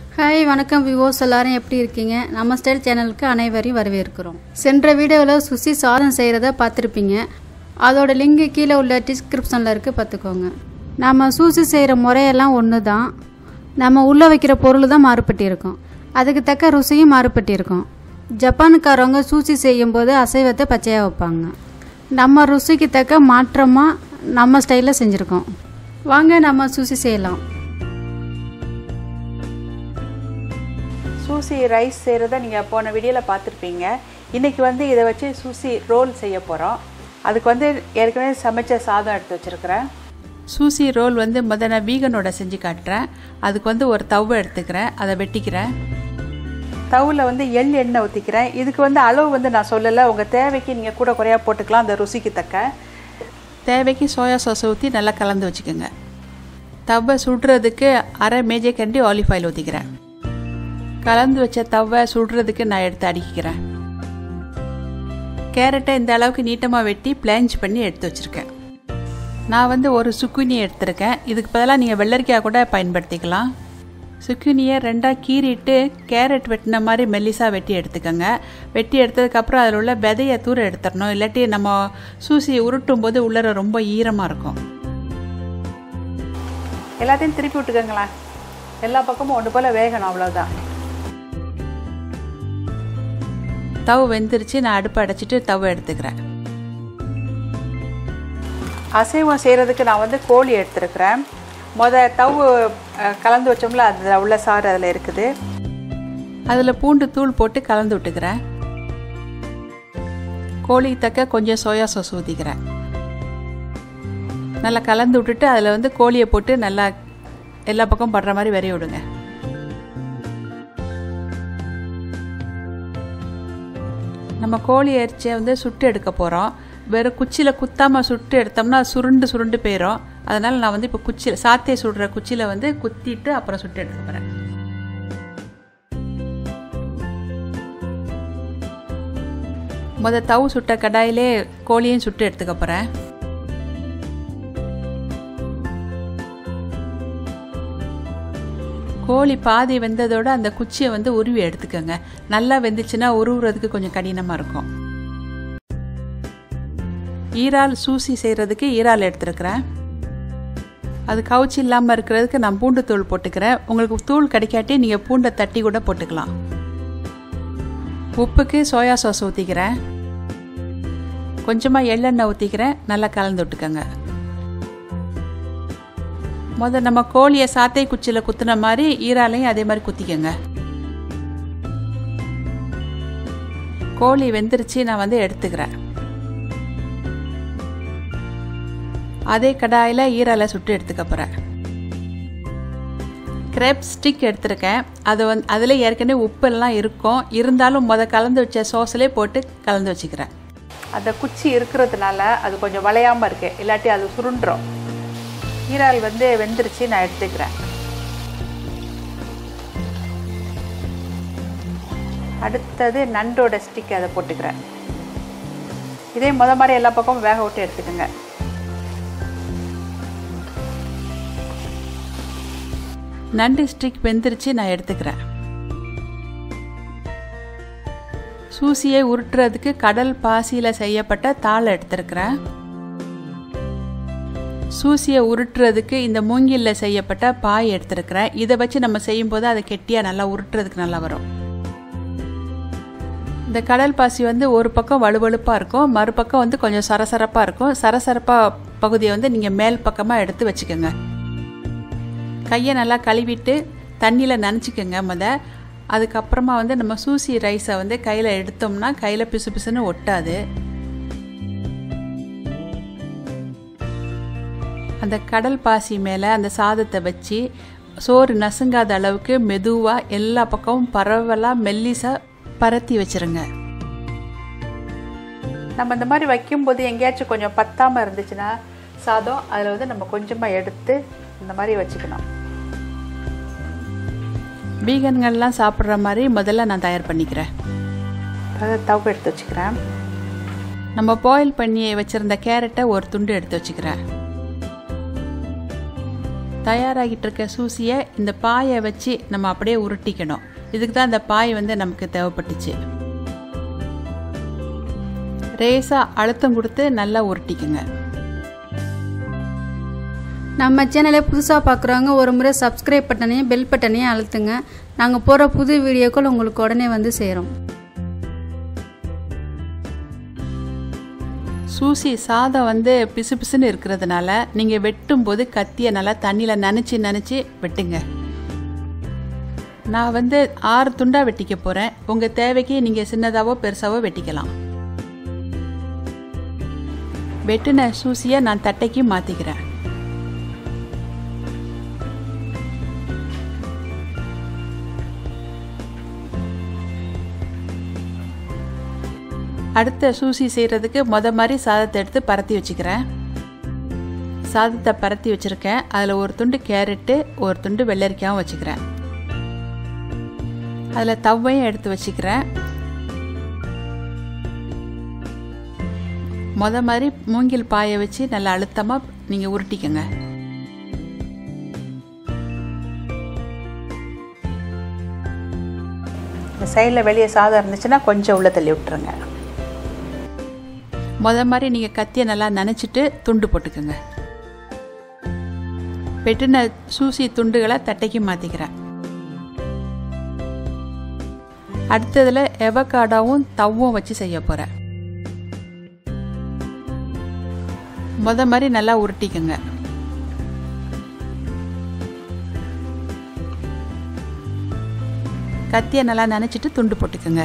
hi வணக்கம் விவோஸ் எல்லாரும் எப்படி இருக்கீங்க நம்ம ஸ்டைல் சேனலுக்கு அனைவரையும் வரவேற்கிறோம் சென்ற வீடியோவில் சுசி சாதம் செய்கிறத பார்த்துருப்பீங்க அதோட லிங்க் கீழே உள்ள டிஸ்கிரிப்ஷனில் இருக்குது பார்த்துக்கோங்க நம்ம சூசி செய்கிற முறையெல்லாம் ஒன்று தான் நம்ம உள்ளே வைக்கிற பொருள் தான் மாறுபட்டு இருக்கும் அதுக்கு தக்க ருசியும் மாறுபட்டு இருக்கும் ஜப்பானுக்காரவங்க சூசி செய்யும்போது அசைவத்தை பச்சையாக வைப்பாங்க நம்ம ருசிக்கு தக்க மாற்றமாக நம்ம ஸ்டைலில் செஞ்சுருக்கோம் வாங்க நம்ம சூசி செய்யலாம் சூசி ரைஸ் செய்கிறத நீங்கள் போன வீடியோவில் பார்த்துருப்பீங்க இன்றைக்கி வந்து இதை வச்சு சூசி ரோல் செய்ய போகிறோம் அதுக்கு வந்து ஏற்கனவே சமைச்ச சாதம் எடுத்து வச்சுருக்கிறேன் சூசி ரோல் வந்து முத நான் வீகனோட செஞ்சு காட்டுறேன் அதுக்கு வந்து ஒரு தவை எடுத்துக்கிறேன் அதை வெட்டிக்கிறேன் தவில் வந்து எள் எண்ணெய் ஊற்றிக்கிறேன் இதுக்கு வந்து அளவு வந்து நான் சொல்லலை உங்கள் தேவைக்கு நீங்கள் கூட குறையா போட்டுக்கலாம் அந்த ருசிக்கு தக்க தேவைக்கு சோயா சாஸ் ஊற்றி நல்லா கலந்து வச்சுக்கோங்க தவை சுடுறதுக்கு அரை மேஜை கண்டி ஆலிவ் ஆயில் ஊற்றிக்கிறேன் கலந்து வச்ச தவை சுடுறதுக்கு நான் எடுத்து அடிக்கிறேன் கேரட்டை இந்த அளவுக்கு நீட்டமாக வெட்டி பிளாஞ்ச் பண்ணி எடுத்து வச்சுருக்கேன் நான் வந்து ஒரு சுக்குனி எடுத்திருக்கேன் இதுக்கு பதிலாக நீங்கள் வெள்ளரிக்காய் கூட பயன்படுத்திக்கலாம் சுக்குனியை ரெண்டாக கீறிட்டு கேரட் வெட்டின மாதிரி மெல்லிசாக வெட்டி எடுத்துக்கோங்க வெட்டி எடுத்ததுக்கப்புறம் அதில் உள்ள விதையை தூர எடுத்துடணும் இல்லாட்டி நம்ம சூசி உருட்டும் போது உள்ளர ரொம்ப ஈரமாக இருக்கும் எல்லாத்தையும் திருப்பி விட்டுக்கோங்களேன் எல்லா பக்கமும் ஒன்று போல் வேகணும் அவ்வளோதான் தவு வெந்துருச்சு நான் அடுப்பு அடைச்சிட்டு தவு எடுத்துக்கிறேன் அசைவம் செய்கிறதுக்கு நான் வந்து கோழி எடுத்துருக்கிறேன் மொத தவு அஹ், கலந்து வச்சோம்ல அதில் உள்ள சாறு அதில் இருக்குது அதில் பூண்டு தூள் போட்டு கலந்து விட்டுக்கிறேன் கோழி தக்க கொஞ்சம் சோயா சாஸ் ஊற்றிக்கிறேன் நல்லா கலந்து விட்டுட்டு அதில் வந்து கோழியை போட்டு நல்லா எல்லா பக்கம் படுற மாதிரி வரைய விடுங்க நம்ம கோழி இறைச்சியை வந்து சுட்டு எடுக்க போகிறோம் வெறும் குச்சியில் குத்தாமல் சுட்டு எடுத்தோம்னா சுருண்டு சுருண்டு போயிடும் அதனால் நான் வந்து இப்போ குச்சியில் சாத்தே சுடுற குச்சியில் வந்து குத்திட்டு அப்புறம் சுட்டு எடுக்க போகிறேன் முத தவு சுட்ட கடாயிலே கோழியும் சுட்டு எடுத்துக்க போகிறேன் கோழி பாதி வெந்ததோட அந்த குச்சியை வந்து உருவி எடுத்துக்கோங்க நல்லா வெந்துச்சுன்னா உருவுறதுக்கு கொஞ்சம் கடினமாக இருக்கும் ஈரால் சூசி செய்கிறதுக்கு ஈரால் எடுத்துருக்கிறேன் அது கவுச்சி இல்லாமல் இருக்கிறதுக்கு நான் பூண்டு தூள் போட்டுக்கிறேன் உங்களுக்கு தூள் கிடைக்காட்டி நீங்கள் பூண்டை தட்டி கூட போட்டுக்கலாம் உப்புக்கு சோயா சாஸ் ஊற்றிக்கிறேன் கொஞ்சமாக எள்ளெண்ணெய் ஊற்றிக்கிறேன் நல்லா கலந்து விட்டுக்கோங்க முத நம்ம கோழியை சாத்தை குச்சியில் குத்துன மாதிரி ஈராலையும் அதே மாதிரி குத்திக்கோங்க கோழி வெந்துருச்சு நான் வந்து எடுத்துக்கிறேன் அதே கடாயில் ஈராலை சுட்டு எடுத்துக்க போகிறேன் கிரேப் ஸ்டிக் எடுத்திருக்கேன் அது வந்து அதில் ஏற்கனவே உப்பெல்லாம் இருக்கும் இருந்தாலும் முத கலந்து வச்ச சோஸ்லேயே போட்டு கலந்து வச்சுக்கிறேன் அந்த குச்சி இருக்கிறதுனால அது கொஞ்சம் வளையாமல் இருக்கு இல்லாட்டி அது சுருண்டுரும் ஈரால் வந்து வெந்துருச்சு நான் எடுத்துக்கிறேன் அடுத்தது நண்டோட ஸ்டிக் அதை போட்டுக்கிறேன் இதே முத மாதிரி எல்லா பக்கமும் வேக விட்டு எடுத்துக்கோங்க நண்டு ஸ்டிக் வெந்துருச்சு நான் எடுத்துக்கிறேன் சூசியை உருட்டுறதுக்கு கடல் பாசியில் செய்யப்பட்ட தாள் எடுத்திருக்கிறேன் சூசியை உருட்டுறதுக்கு இந்த மூங்கிலில் செய்யப்பட்ட பாய் எடுத்திருக்கிறேன் இதை வச்சு நம்ம செய்யும்போது அதை கெட்டியாக நல்லா உருட்டுறதுக்கு நல்லா வரும் இந்த கடல் பாசி வந்து ஒரு பக்கம் வலுவழுப்பாக இருக்கும் மறுபக்கம் வந்து கொஞ்சம் சரசரப்பாக இருக்கும் சரசரப்பாக பகுதியை வந்து நீங்கள் மேல் பக்கமாக எடுத்து வச்சுக்கோங்க கையை நல்லா கழுவிட்டு தண்ணியில் நனைச்சிக்கோங்க முத அதுக்கப்புறமா வந்து நம்ம சூசி ரைஸை வந்து கையில் எடுத்தோம்னா கையில் பிசு பிசுன்னு ஒட்டாது அந்த கடல் பாசி மேலே அந்த சாதத்தை வச்சு சோறு நசுங்காத அளவுக்கு மெதுவாக எல்லா பக்கமும் பரவலாக மெல்லிசாக பரத்தி வச்சிருங்க நம்ம இந்த மாதிரி வைக்கும்போது எங்கேயாச்சும் கொஞ்சம் பத்தாமல் இருந்துச்சுன்னா சாதம் அதில் வந்து நம்ம கொஞ்சமாக எடுத்து இந்த மாதிரி வச்சுக்கணும் வீகன்கள்லாம் சாப்பிட்ற மாதிரி முதல்ல நான் தயார் பண்ணிக்கிறேன் தவு எடுத்து வச்சுக்கிறேன் நம்ம பாயில் பண்ணி வச்சுருந்த கேரட்டை ஒரு துண்டு எடுத்து வச்சுக்கிறேன் தயாராகிட்டு இருக்க சூசியை இந்த பாயை வச்சு நம்ம அப்படியே உருட்டிக்கணும் இதுக்கு தான் இந்த பாய் வந்து நமக்கு தேவைப்பட்டுச்சு ரேஸாக அழுத்தம் கொடுத்து நல்லா உருட்டிக்குங்க நம்ம சேனலை புதுசாக பார்க்குறவங்க ஒரு முறை சப்ஸ்கிரைப் பட்டனையும் பெல் பட்டனையும் அழுத்துங்க நாங்கள் போகிற புது வீடியோக்கள் உங்களுக்கு உடனே வந்து சேரும் சூசி சாதம் வந்து பிசு பிசுன்னு இருக்கிறதுனால நீங்கள் வெட்டும்போது கத்தியை நல்லா தண்ணியில் நனைச்சி நனைச்சி வெட்டுங்க நான் வந்து ஆறு துண்டாக வெட்டிக்க போகிறேன் உங்கள் தேவைக்கு நீங்கள் சின்னதாவோ பெருசாவோ வெட்டிக்கலாம் வெட்டின சூசியை நான் தட்டைக்கு மாற்றிக்கிறேன் அடுத்த சூசி செய்கிறதுக்கு மொத மாதிரி சாதத்தை எடுத்து பரத்தி வச்சுக்கிறேன் சாதத்தை பரத்தி வச்சுருக்கேன் அதில் ஒரு துண்டு கேரட்டு ஒரு துண்டு வெள்ளரிக்காயும் வச்சுக்கிறேன் அதில் தவ்வையும் எடுத்து வச்சுக்கிறேன் மொத மாதிரி மூங்கில் பாயை வச்சு நல்லா அழுத்தமாக நீங்கள் உருட்டிக்கங்க சைடில் வெளியே சாதம் இருந்துச்சுன்னா கொஞ்சம் உள்ள தள்ளி விட்டுருங்க முத மாதிரி நீங்கள் கத்தியை நல்லா நனைச்சிட்டு துண்டு போட்டுக்கோங்க வெட்டின சூசி துண்டுகளை தட்டைக்கு மாற்றிக்கிறேன் அடுத்ததில் எவக்காடாவும் தவ்வும் வச்சு செய்ய போகிறேன் முத மாதிரி நல்லா உருட்டிக்கோங்க கத்தியை நல்லா நனைச்சிட்டு துண்டு போட்டுக்கோங்க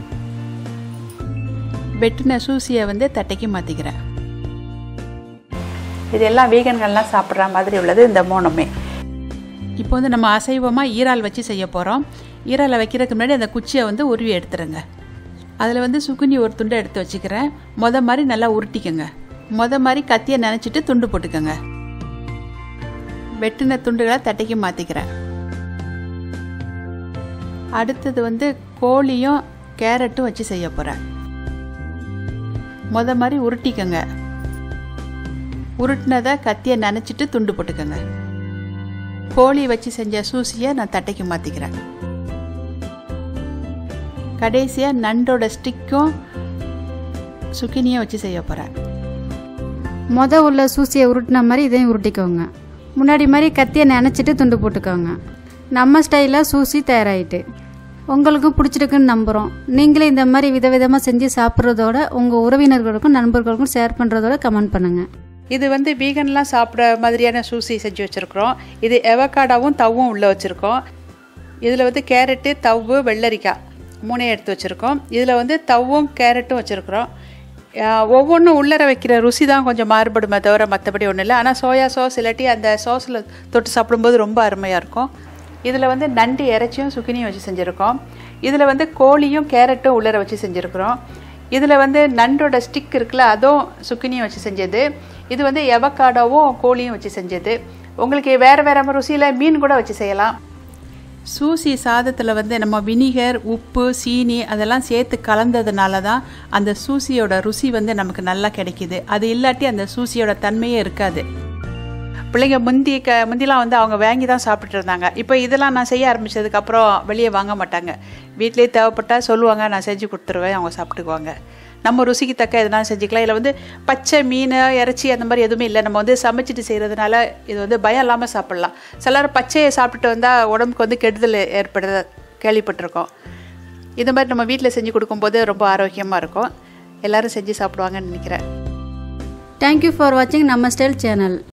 வெட்டின சூசியை வந்து தட்டைக்கு மாற்றிக்கிறேன் இதெல்லாம் வீகன்கள்லாம் சாப்பிட்ற மாதிரி உள்ளது இந்த மூணுமே இப்போ வந்து நம்ம அசைவமாக ஈரால் வச்சு செய்ய போகிறோம் ஈராலை வைக்கிறதுக்கு முன்னாடி அந்த குச்சியை வந்து உருவி எடுத்துருங்க அதில் வந்து சுக்குனி ஒரு துண்டை எடுத்து வச்சுக்கிறேன் மொத மாதிரி நல்லா உருட்டிக்கோங்க மொத மாதிரி கத்தியை நினச்சிட்டு துண்டு போட்டுக்கோங்க வெட்டின துண்டுகளை தட்டைக்கு மாற்றிக்கிறேன் அடுத்தது வந்து கோழியும் கேரட்டும் வச்சு செய்ய போகிறேன் மொத மாதிரி உருட்டிக்கங்க உருட்டினதை கத்தியை நனைச்சிட்டு துண்டு போட்டுக்கோங்க கோழி வச்சு செஞ்ச சூசியை நான் தட்டைக்கு மாற்றிக்கிறேன் கடைசியாக நண்டோட ஸ்டிக்கும் சுக்கினியும் வச்சு செய்ய போகிறேன் மொத உள்ள சூசியை உருட்டின மாதிரி இதையும் உருட்டிக்கோங்க முன்னாடி மாதிரி கத்தியை நினச்சிட்டு துண்டு போட்டுக்கோங்க நம்ம ஸ்டைலில் சூசி தயாராகிட்டு உங்களுக்கும் பிடிச்சிருக்குன்னு நம்புகிறோம் நீங்களே இந்த மாதிரி விதவிதமாக செஞ்சு சாப்பிட்றதோட உங்கள் உறவினர்களுக்கும் நண்பர்களுக்கும் ஷேர் பண்ணுறதோட கமெண்ட் பண்ணுங்கள் இது வந்து வீகன்லாம் சாப்பிட்ற மாதிரியான சூசி செஞ்சு வச்சுருக்குறோம் இது எவக்காடாவும் தவ்வும் உள்ளே வச்சுருக்கோம் இதில் வந்து கேரட்டு தவ்வு வெள்ளரிக்காய் மூணையும் எடுத்து வச்சுருக்கோம் இதில் வந்து தவ்வும் கேரட்டும் வச்சுருக்குறோம் ஒவ்வொன்றும் உள்ளர வைக்கிற ருசி தான் கொஞ்சம் மாறுபடுமே தவிர மற்றபடி ஒன்றும் இல்லை ஆனால் சோயா சாஸ் இல்லாட்டி அந்த சாஸில் தொட்டு சாப்பிடும்போது ரொம்ப அருமையாக இருக்கும் இதில் வந்து நண்டு இறைச்சியும் சுக்கினியும் வச்சு செஞ்சுருக்கோம் இதில் வந்து கோழியும் கேரட்டும் உள்ளர வச்சு செஞ்சுருக்குறோம் இதில் வந்து நண்டோட ஸ்டிக் இருக்குல்ல அதுவும் சுக்கினியும் வச்சு செஞ்சது இது வந்து எவக்காடாவும் கோழியும் வச்சு செஞ்சது உங்களுக்கு வேறு வேறு ருசியில் மீன் கூட வச்சு செய்யலாம் சூசி சாதத்தில் வந்து நம்ம வினிகர் உப்பு சீனி அதெல்லாம் சேர்த்து கலந்ததுனால தான் அந்த சூசியோட ருசி வந்து நமக்கு நல்லா கிடைக்கிது அது இல்லாட்டி அந்த சூசியோட தன்மையே இருக்காது பிள்ளைங்க முந்தி க முந்திலாம் வந்து அவங்க வாங்கி தான் சாப்பிட்டுட்டு இருந்தாங்க இப்போ இதெல்லாம் நான் செய்ய ஆரம்பித்ததுக்கப்புறம் வெளியே வாங்க மாட்டாங்க வீட்டிலே தேவைப்பட்டால் சொல்லுவாங்க நான் செஞ்சு கொடுத்துருவேன் அவங்க சாப்பிட்டுக்குவாங்க நம்ம ருசிக்கு தக்க எதனாலும் செஞ்சுக்கலாம் இதில் வந்து பச்சை மீன் இறைச்சி அந்த மாதிரி எதுவுமே இல்லை நம்ம வந்து சமைச்சிட்டு செய்கிறதுனால இது வந்து பயம் இல்லாமல் சாப்பிட்லாம் சிலர் பச்சையை சாப்பிட்டுட்டு வந்தால் உடம்புக்கு வந்து கெடுதல் ஏற்படுறது கேள்விப்பட்டிருக்கோம் இந்த மாதிரி நம்ம வீட்டில் செஞ்சு கொடுக்கும்போது ரொம்ப ஆரோக்கியமாக இருக்கும் எல்லோரும் செஞ்சு சாப்பிடுவாங்கன்னு நினைக்கிறேன் தேங்க்யூ ஃபார் வாட்சிங் நம்ம ஸ்டைல் சேனல்